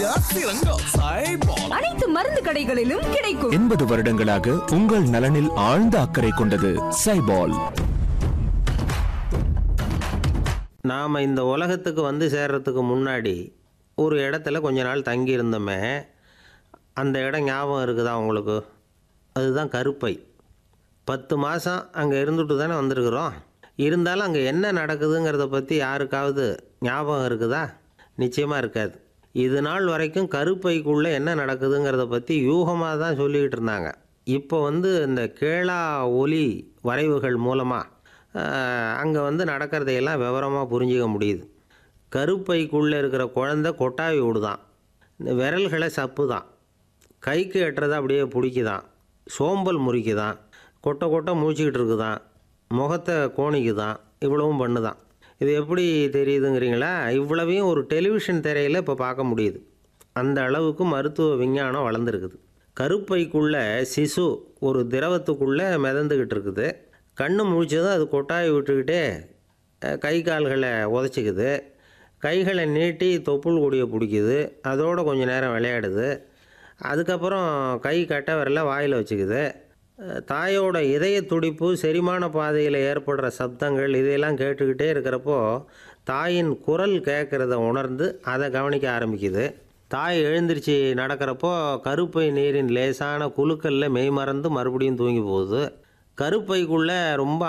சொரியா சிறங்கம் சைபால் அனைத்து மருந்து கடைகளிலும் கிடைக்கும் எண்பது வருடங்களாக உங்கள் நலனில் ஆழ்ந்த அக்கறை கொண்டது சைபால் நாம் இந்த உலகத்துக்கு வந்து சேர்றதுக்கு முன்னாடி ஒரு இடத்துல கொஞ்ச நாள் தங்கி இருந்தோமே அந்த இடம் ஞாபகம் இருக்குதா உங்களுக்கு அதுதான் கருப்பை பத்து மாதம் அங்கே இருந்துட்டு தானே வந்திருக்கிறோம் இருந்தாலும் அங்கே என்ன நடக்குதுங்கிறத பற்றி யாருக்காவது ஞாபகம் இருக்குதா நிச்சயமாக இருக்காது இது நாள் வரைக்கும் கருப்பைக்குள்ளே என்ன நடக்குதுங்கிறத பற்றி யூகமாக தான் சொல்லிக்கிட்டு இருந்தாங்க இப்போ வந்து இந்த கேளா ஒலி வரைவுகள் மூலமாக அங்கே வந்து நடக்கிறதையெல்லாம் விவரமாக புரிஞ்சிக்க முடியுது கருப்பைக்குள்ளே இருக்கிற குழந்தை கொட்டாவி விடுதான் இந்த விரல்களை சப்பு தான் கைக்கு எட்டுறதை அப்படியே பிடிக்குதான் சோம்பல் முறிக்குதான் கொட்டை கொட்டை மூச்சிக்கிட்டு இருக்குதான் முகத்தை கோணிக்குதான் இவ்வளவும் பண்ணுதான் இது எப்படி தெரியுதுங்கிறீங்களா இவ்வளவையும் ஒரு டெலிவிஷன் திரையில் இப்போ பார்க்க முடியுது அந்த அளவுக்கு மருத்துவ விஞ்ஞானம் வளர்ந்துருக்குது கருப்பைக்குள்ளே சிசு ஒரு திரவத்துக்குள்ளே மிதந்துக்கிட்டு இருக்குது கண்ணு முழிச்சதும் அது கொட்டாய் விட்டுக்கிட்டே அஹ், கை கால்களை உதச்சிக்குது கைகளை நீட்டி தொப்புள் கொடியை பிடிக்குது அதோட கொஞ்ச நேரம் விளையாடுது அதுக்கப்புறம் கை கட்ட விரல வாயில் வச்சுக்குது அஹ், தாயோட இதய துடிப்பு செரிமான பாதையில் ஏற்படுற சப்தங்கள் இதையெல்லாம் கேட்டுக்கிட்டே இருக்கிறப்போ தாயின் குரல் கேட்குறத உணர்ந்து அதை கவனிக்க ஆரம்பிக்குது தாய் எழுந்திருச்சு நடக்கிறப்போ கருப்பை நீரின் லேசான குலுக்கல்ல மெய் மறந்து மறுபடியும் தூங்கி போகுது கருப்பைக்குள்ளே ரொம்ப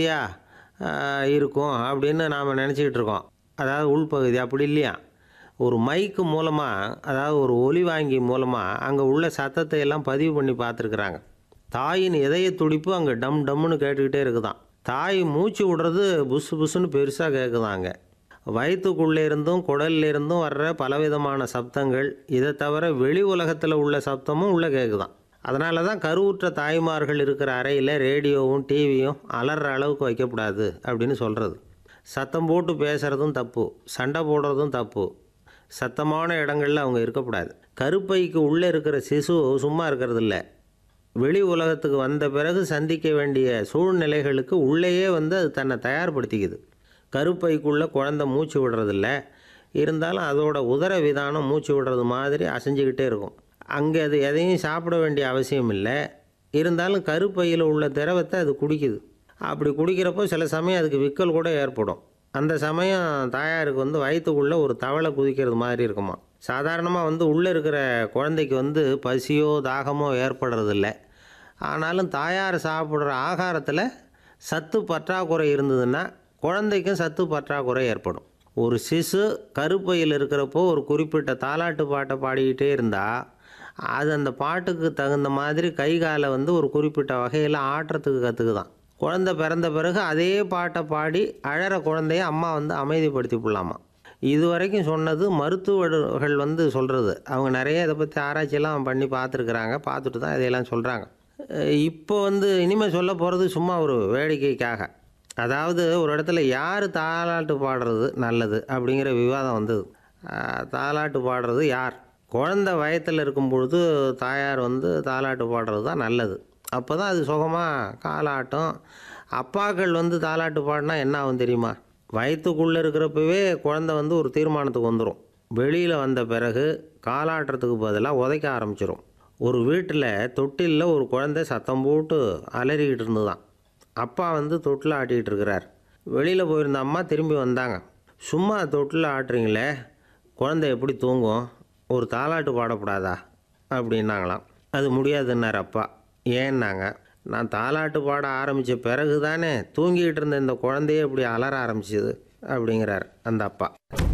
அமைதியாக இருக்கும் அப்படின்னு நாம் நினச்சிக்கிட்டு இருக்கோம் அதாவது உள்பகுதி அப்படி இல்லையா ஒரு மைக்கு மூலமாக அதாவது ஒரு ஒலி வாங்கி மூலமாக அங்கே உள்ள சத்தத்தை எல்லாம் பதிவு பண்ணி பார்த்துருக்குறாங்க தாயின் இதய துடிப்பு அங்கே டம் டம்முன்னு கேட்டுக்கிட்டே இருக்குதாம் தாய் மூச்சு விடுறது புசு புசுன்னு பெருசாக கேட்குதாங்க வயிற்றுக்குள்ளே இருந்தும் குடல்ல இருந்தும் வர்ற பலவிதமான சப்தங்கள் இதை தவிர வெளி உலகத்தில் உள்ள சப்தமும் உள்ளே கேட்குதாம் அதனால தான் கருவுற்ற தாய்மார்கள் இருக்கிற அறையில் ரேடியோவும் டிவியும் அலற அளவுக்கு வைக்கக்கூடாது அப்படின்னு சொல்கிறது சத்தம் போட்டு பேசுகிறதும் தப்பு சண்டை போடுறதும் தப்பு சத்தமான இடங்களில் அவங்க இருக்கக்கூடாது கருப்பைக்கு உள்ளே இருக்கிற சிசு சும்மா இருக்கிறது இல்லை வெளி உலகத்துக்கு வந்த பிறகு சந்திக்க வேண்டிய சூழ்நிலைகளுக்கு உள்ளேயே வந்து அது தன்னை தயார்படுத்திக்குது கருப்பைக்குள்ளே குழந்தை மூச்சு விடுறதில்ல இருந்தாலும் அதோட உதர விதானம் மூச்சு விடுறது மாதிரி அசைஞ்சுக்கிட்டே இருக்கும் அங்கே அது எதையும் சாப்பிட வேண்டிய அவசியம் இல்லை இருந்தாலும் கருப்பையில் உள்ள திரவத்தை அது குடிக்குது அப்படி குடிக்கிறப்போ சில சமயம் அதுக்கு விக்கல் கூட ஏற்படும் அந்த சமயம் தாயாருக்கு வந்து வயிற்றுக்குள்ளே ஒரு தவளை குதிக்கிறது மாதிரி இருக்குமா சாதாரணமாக வந்து உள்ளே இருக்கிற குழந்தைக்கு வந்து பசியோ தாகமோ ஏற்படுறதில்ல ஆனாலும் தாயார் சாப்பிட்ற ஆகாரத்தில் சத்து பற்றாக்குறை இருந்ததுன்னா குழந்தைக்கும் சத்து பற்றாக்குறை ஏற்படும் ஒரு சிசு கருப்பையில் இருக்கிறப்போ ஒரு குறிப்பிட்ட தாலாட்டு பாட்டை பாடிக்கிட்டே இருந்தால் அது அந்த பாட்டுக்கு தகுந்த மாதிரி கை காலை வந்து ஒரு குறிப்பிட்ட வகையில் ஆட்டுறதுக்கு கற்றுக்குதான் குழந்தை பிறந்த பிறகு அதே பாட்டை பாடி அழற குழந்தைய அம்மா வந்து அமைதிப்படுத்தி விடலாமா இது வரைக்கும் சொன்னது மருத்துவர்கள் வந்து சொல்கிறது அவங்க நிறைய இதை பற்றி ஆராய்ச்சியெல்லாம் பண்ணி பார்த்துருக்குறாங்க பார்த்துட்டு தான் இதையெல்லாம் சொல்கிறாங்க இப்போ வந்து இனிமேல் சொல்ல போகிறது சும்மா ஒரு வேடிக்கைக்காக அதாவது ஒரு இடத்துல யார் தாலாட்டு பாடுறது நல்லது அப்படிங்கிற விவாதம் வந்தது அஹ், தாலாட்டு பாடுறது யார் குழந்தை வயத்தில் இருக்கும் பொழுது தாயார் வந்து தாலாட்டு பாடுறது தான் நல்லது அப்போ தான் அது சுகமாக காலாட்டம் அப்பாக்கள் வந்து தாலாட்டு பாடினா என்ன ஆகும் தெரியுமா வயிற்றுக்குள்ளே இருக்கிறப்பவே குழந்தை வந்து ஒரு தீர்மானத்துக்கு வந்துடும் வெளியில் வந்த பிறகு காலாட்டுறதுக்கு பதிலாக உதைக்க ஆரம்பிச்சிடும் ஒரு வீட்டில் தொட்டிலில் ஒரு குழந்தை சத்தம் போட்டு அலறிக்கிட்டு இருந்துதான் அப்பா வந்து தொட்டில் ஆட்டிக்கிட்டு இருக்கிறார் வெளியில் போயிருந்த அம்மா திரும்பி வந்தாங்க சும்மா தொட்டில் ஆட்டுறீங்களே குழந்தை எப்படி தூங்கும் ஒரு தாலாட்டு பாடக்கூடாதா அப்படின்னாங்களாம் அது முடியாதுன்னார் அப்பா ஏன்னாங்க நான் தாலாட்டு பாட ஆரம்பித்த பிறகு தானே தூங்கிட்டு இருந்த இந்த குழந்தையே இப்படி அலற ஆரம்பிச்சது அப்படிங்கிறார் அந்த அப்பா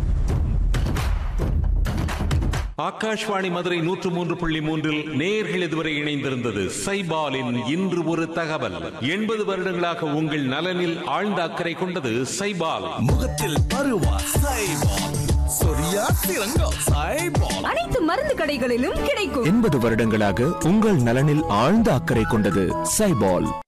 ஆகாஷ்வாணி மதுரை நூற்று மூன்று புள்ளி மூன்றில் நேர்கள் இதுவரை இணைந்திருந்தது சைபாலின் இன்று ஒரு தகவல் எண்பது வருடங்களாக உங்கள் நலனில் ஆழ்ந்த அக்கறை கொண்டது சைபால் முகத்தில் பருவா சைபால் சொரியா சிறங்கம் சைபால் அனைத்து மருந்து கடைகளிலும் கிடைக்கும் எண்பது வருடங்களாக உங்கள் நலனில் ஆழ்ந்த அக்கறை கொண்டது சைபால்